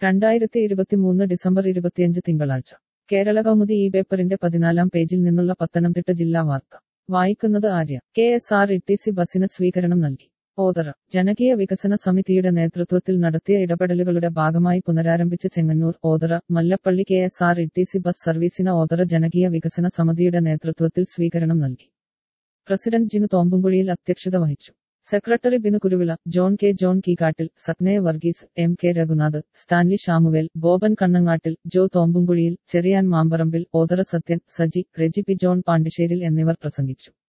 രണ്ടായിരത്തി ഇരുപത്തിമൂന്ന് ഡിസംബർ ഇരുപത്തിയഞ്ച് തിങ്കളാഴ്ച കേരള കൗമുദി ഈ പേപ്പറിന്റെ പതിനാലാം പേജിൽ നിന്നുള്ള പത്തനംതിട്ട ജില്ലാ വാർത്ത വായിക്കുന്നത് ആര്യ കെ എസ് ആർ ഇ ടി സി ബസിന് സ്വീകരണം നൽകി ഓതറ ജനകീയ വികസന സമിതിയുടെ നേതൃത്വത്തിൽ നടത്തിയ ഇടപെടലുകളുടെ ഭാഗമായി പുനരാരംഭിച്ച Chengannur Othara Mallappally K S R ഇ ടി സി ബസ് സർവീസിന് ഓതറ ജനകീയ വികസന സമിതിയുടെ നേതൃത്വത്തിൽ സ്വീകരണം നൽകി പ്രസിഡന്റ് ജിനു തോമ്പുംകുഴിയിൽ അധ്യക്ഷത വഹിച്ചു secretary Binu Kuruvila John K John Keekattil സപ്നയ Varghese M K Raghunath Stanley Shamuel Boban Kannangattil Jo Thompumkuzhiyil Cherian Mamparambil Othara Sathyan Saji Reji P John Pandisseril എന്നിവർ പ്രസംഗിച്ചു